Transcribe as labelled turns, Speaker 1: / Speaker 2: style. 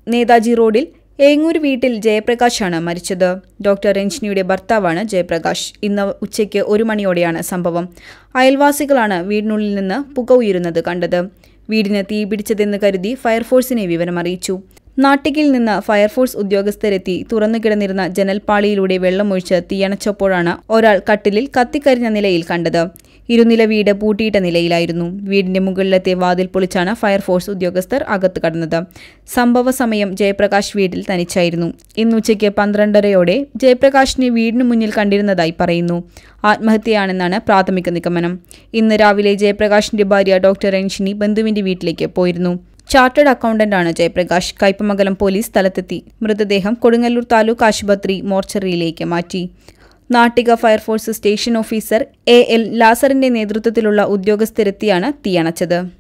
Speaker 1: നേതാജി റോഡിൽ ഏങ്ങൂർ വീട്ടിൽ ജയപ്രകാശാണ് മരിച്ചത് ഡോക്ടർ രഞ്ജിനിയുടെ ഭർത്താവാണ് ജയപ്രകാശ് ഇന്ന് ഉച്ചയ്ക്ക് ഒരു മണിയോടെയാണ് സംഭവം അയൽവാസികളാണ് വീടിനുള്ളിൽ നിന്ന് പുക ഉയരുന്നത് കണ്ടത് വീടിന് തീപിടിച്ചതെന്ന് കരുതി ഫയർഫോഴ്സിനെ വിവരമറിയിച്ചു നാട്ടിക്കിൽ നിന്ന് ഫയർഫോഴ്സ് ഉദ്യോഗസ്ഥരെത്തി തുറന്നു കിടന്നിരുന്ന ജനൽപ്പാളിയിലൂടെ വെള്ളമൊഴിച്ച് തീയണച്ചപ്പോഴാണ് ഒരാൾ കട്ടിലിൽ കത്തിക്കരിഞ്ഞ നിലയിൽ കണ്ടത് ഇരുനില വീട് പൂട്ടിയിട്ട നിലയിലായിരുന്നു വീടിന്റെ മുകളിലത്തെ വാതിൽ പൊളിച്ചാണ് ഫയർഫോഴ്സ് ഉദ്യോഗസ്ഥർ അകത്ത് കടന്നത് സംഭവ സമയം ജയപ്രകാശ് വീട്ടിൽ തനിച്ചായിരുന്നു ഇന്നുച്ചയ്ക്ക് പന്ത്രണ്ടരയോടെ ജയപ്രകാശിനെ വീടിനു മുന്നിൽ കണ്ടിരുന്നതായി പറയുന്നു ആത്മഹത്യയാണെന്നാണ് പ്രാഥമിക നിഗമനം ഇന്ന് രാവിലെ ജയപ്രകാശിന്റെ ഭാര്യ ഡോക്ടർ രഞ്ജിനി ബന്ധുവിന്റെ വീട്ടിലേക്ക് പോയിരുന്നു ചാർട്ടേഡ് അക്കൗണ്ടന്റാണ് ജയപ്രകാശ് കയ്പമംഗലം പോലീസ് സ്ഥലത്തെത്തി മൃതദേഹം കൊടുങ്ങല്ലൂർ താലൂക്ക് ആശുപത്രി മോർച്ചറിയിലേക്ക് മാറ്റി Nattika fire force station officer A L ലാസറിന്റെ നേതൃത്വത്തിലുള്ള ഉദ്യോഗസ്ഥരെത്തിയാണ് തീയണച്ചത്